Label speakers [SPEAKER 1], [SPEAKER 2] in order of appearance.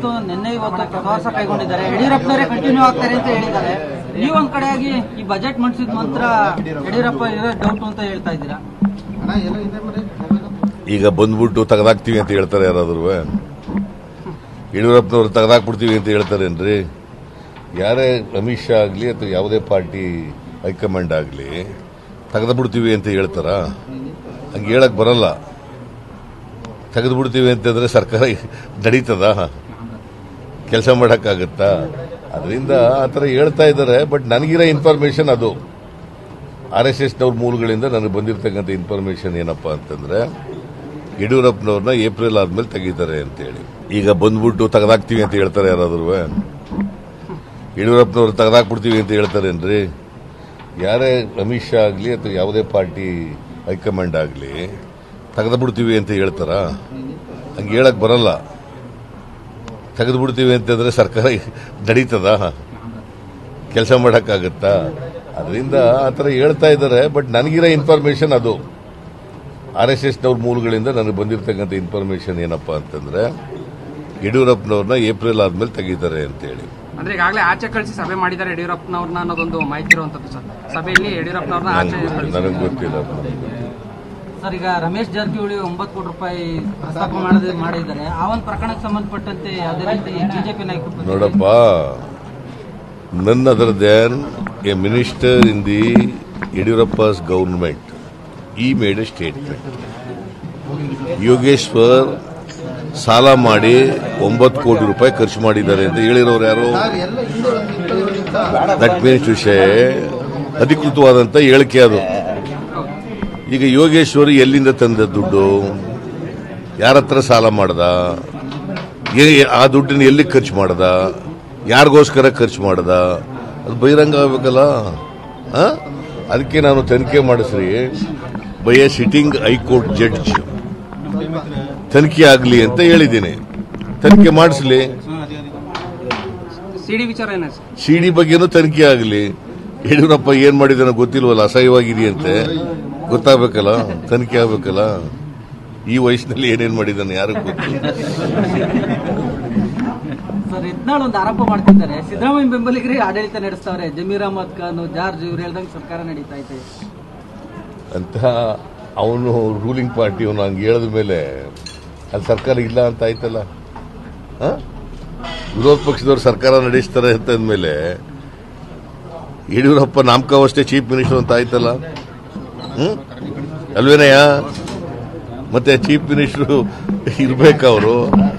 [SPEAKER 1] ಇವತ್ತು ನಿನ್ನೆ ಇವತ್ತು ಪ್ರವಾಸ ಕೈಗೊಂಡಿದ್ದಾರೆ ಯಡಿಯೂರಪ್ಪನವರೇ ಕಂಟಿನ್ಯೂ ಆಗ್ತಾರೆ ಅಂತ ಹೇಳಿದ್ದಾರೆ ನೀವೊಂದ್ ಕಡೆಯಾಗಿ ಈ ಬಜೆಟ್ ಮಂಡಿಸಿದ ನಂತರ ಯಡಿಯೂರಪ್ಪ ಇರೋ ಡೌಟ್ ಅಂತ ಹೇಳ್ತಾ ಇದ್ದೀರಾ
[SPEAKER 2] ಈಗ ಬಂದ್ಬಿಟ್ಟು ತೆಗೆದಾಕ್ತೀವಿ ಅಂತ ಹೇಳ್ತಾರೆ ಯಾರಾದ್ರೂ ಯಡಿಯೂರಪ್ಪನವ್ರು ತೆಗೆದಾಕ್ಬಿಡ್ತೀವಿ ಅಂತ ಹೇಳ್ತಾರೇನ್ರಿ ಯಾರೇ ಅಮಿತ್ ಶಾ ಆಗಲಿ ಅಥವಾ ಯಾವುದೇ ಪಾರ್ಟಿ ಹೈಕಮಾಂಡ್ ಆಗಲಿ ತೆಗೆದುಬಿಡ್ತೀವಿ ಅಂತ ಹೇಳ್ತಾರ ಹಂಗೆ ಹೇಳಕ್ ಬರಲ್ಲ ತೆಗೆದುಬಿಡ್ತೀವಿ ಅಂತಂದ್ರೆ ಸರ್ಕಾರ ನಡೀತದ ಕೆಲಸ ಮಾಡೋಕ್ಕಾಗತ್ತಾ ಅದರಿಂದ ಆ ಥರ ಹೇಳ್ತಾ ಇದ್ದಾರೆ ಬಟ್ ನನಗಿರೋ ಇನ್ಫಾರ್ಮೇಶನ್ ಅದು ಆರ್ ಎಸ್ ಎಸ್ನವ್ರ ಮೂಲಗಳಿಂದ ನನಗೆ ಬಂದಿರತಕ್ಕಂಥ ಇನ್ಫಾರ್ಮೇಶನ್ ಏನಪ್ಪಾ ಅಂತಂದ್ರೆ ಯಡಿಯೂರಪ್ಪನವ್ರನ್ನ ಏಪ್ರಿಲ್ ಆದ್ಮೇಲೆ ತೆಗಿತಾರೆ ಅಂತೇಳಿ ಈಗ ಬಂದ್ಬಿಟ್ಟು ತೆಗೆದಾಕ್ತೀವಿ ಅಂತ ಹೇಳ್ತಾರೆ ಯಾರಾದ್ರೂ ಯಡಿಯೂರಪ್ಪನವ್ರು ತೆಗೆದಾಕ್ಬಿಡ್ತೀವಿ ಅಂತ ಹೇಳ್ತಾರೇನ್ರಿ ಯಾರೇ ಅಮಿತ್ ಶಾ ಆಗಲಿ ಅಥವಾ ಯಾವುದೇ ಪಾರ್ಟಿ ಹೈಕಮಾಂಡ್ ಆಗಲಿ ತೆಗೆದುಬಿಡ್ತೀವಿ ಅಂತ ಹೇಳ್ತಾರ ಹಂಗೆ ಹೇಳಕ್ ಬರಲ್ಲ ತೆಗೆದುಬಿಡ್ತೀವಿ ಅಂತಂದ್ರೆ ಸರ್ಕಾರ ನಡೀತದ ಕೆಲಸ ಮಾಡೋಕ್ಕಾಗತ್ತಾ ಅದರಿಂದ ಆ ಥರ ಹೇಳ್ತಾ ಇದ್ದಾರೆ ಬಟ್ ನನಗಿರೋ ಇನ್ಫಾರ್ಮೇಶನ್ ಅದು ಆರ್ ಎಸ್ ಎಸ್ನವ್ರ ಮೂಲಗಳಿಂದ ನನಗೆ ಬಂದಿರತಕ್ಕಂಥ ಇನ್ಫಾರ್ಮೇಶನ್ ಏನಪ್ಪಾ ಅಂತಂದ್ರೆ ಯಡಿಯೂರಪ್ಪನವ್ರನ್ನ ಏಪ್ರಿಲ್ ಆದ್ಮೇಲೆ ತೆಗಿತಾರೆ ಅಂತೇಳಿ
[SPEAKER 3] ಅಂದ್ರೆ ಈಗಾಗಲೇ ಆಚೆ ಕಳಿಸಿ ಸಭೆ ಮಾಡಿದ್ದಾರೆ ಯಡಿಯೂರಪ್ಪನವ್ರನ್ನ ಅನ್ನೋದೊಂದು ಮಾಹಿತಿ ಇರುವಂತದ್ದು ಸರ್ ಸಭೆಯಲ್ಲಿ ಯಡಿಯೂರಪ್ಪನವ್ರನ್ನ ಆಚೆ ಕಳಿಸಿ
[SPEAKER 2] ನನಗೆ ಗೊತ್ತಿಲ್ಲ
[SPEAKER 1] ಸರ್ ಈಗ ರಮೇಶ್ ಜಾರಕಿಹೊಳಿ ಒಂಬತ್ತು ಕೋಟಿ ರೂಪಾಯಿ ಪ್ರಸ್ತಾಪ ಮಾಡಿದ ಮಾಡಿದ್ದಾರೆ ಆ ಒಂದು ಪ್ರಕರಣಕ್ಕೆ ಸಂಬಂಧಪಟ್ಟಂತೆ ಯಾವುದೇ ರೀತಿ ಬಿಜೆಪಿ ನಾಯಕರು
[SPEAKER 2] ನೋಡಪ್ಪ none other then a minister in the Yediyurappa's government he made a statement Yogeshwar ಸಾಲ ಮಾಡಿ ಒಂಬತ್ತು ಕೋಟಿ ರೂಪಾಯಿ ಖರ್ಚು ಮಾಡಿದ್ದಾರೆ ಅಂತ ಹೇಳಿರೋರು ಯಾರು ದಟ್ ಮೀನ್ಸ್ ವಿಷಯ ಅಧಿಕೃತವಾದಂತ ಹೇಳಿಕೆ ಅದು ಈಗ ಯೋಗೇಶ್ವರ್ ಎಲ್ಲಿಂದ ತಂದ ದುಡ್ಡು ಯಾರ ಹತ್ರ ಸಾಲ ಮಾಡ್ದ ಏ- ಆ ದುಡ್ಡನ್ನ ಎಲ್ಲಿ ಖರ್ಚು ಮಾಡ್ದ ಯಾರಿಗೋಸ್ಕರ ಖರ್ಚು ಮಾಡ್ದ ಅದು ಬಹಿರಂಗ ಆಗ್ಬೇಕಲ್ಲ ಆ? ಅದಕ್ಕೆ ನಾನು ತನಿಖೆ ಮಾಡಿಸ್ರಿ by a sitting high court judge ತನಿಖೆ ಆಗಲಿ ಅಂತ ಹೇಳಿದ್ದೀನಿ ತನಿಖೆ ಮಾಡಿಸ್ಲಿ
[SPEAKER 3] ಸಿಡಿ ವಿಚಾರ ಏನ ಸರ್
[SPEAKER 2] ಸಿಡಿ ಬಗ್ಗೆನೂ ತನಿಖೆ ಆಗಲಿ ಯಡಿಯೂರಪ್ಪ ಏನ್ ಮಾಡಿದಾನೋ ಗೊತ್ತಿಲ್ವಲ್ಲ ಅಸಹ್ಯವಾಗಿದೆಯಂತೆ ಗೊತ್ತಾಗಬೇಕಲ್ಲ ತನಿಖೆ ಆಗ್ಬೇಕಲ್ಲ ಈ ವಯಸ್ಸಿನಲ್ಲಿ ಏನೇನ್ ಮಾಡಿದಾನೆ ಯಾರಿಗೂ ಗೊತ್ತಿಲ್ಲ
[SPEAKER 1] ಸರ್ ಯತ್ನಾಳ್ ಒಂದು ಆರೋಪ ಮಾಡ್ತಿದ್ದಾರೆ ಸಿದ್ದರಾಮಯ್ಯ ಬೆಂಬಲಿಗರೇ ಆಡಳಿತ ನಡೆಸ್ತಾವ್ರೆ ಜಮೀರ್ ಅಹಮದ್ ಖಾನ್ ಜಾರ್ಜ್ ಇವ್ರು ಹೇಳ್ದಂಗೆ ಸರ್ಕಾರ ನಡೀತಾ ಐತೆ
[SPEAKER 2] ಅಂತ ಅವನು ರೂಲಿಂಗ್ ಪಾರ್ಟಿ ಅವನು ಹಂಗೆ ಹೇಳಿದ ಮೇಲೆ ಅಲ್ಲಿ ಸರ್ಕಾರ ಇಲ್ಲ ಅಂತ ಆಯ್ತಲ್ಲ ಆ? ವಿರೋಧ ಪಕ್ಷದವ್ರು ಸರ್ಕಾರ ನಡೆಸ್ತಾರೆ ಅಂತಂದ್ಮೇಲೆ ಯಡಿಯೂರಪ್ಪ ನಾಮಕಾವಷ್ಟೇ ಚೀಫ್ ಮಿನಿಸ್ಟರ್ ಅಂತ ಆಯ್ತಲ್ಲ ಹ್ಮ್ ಅಲ್ವೇನಯ್ಯ ಮತ್ತೆ ಚೀಫ್ ಮಿನಿಸ್ಟರ್ ಇರ್ಬೇಕವರು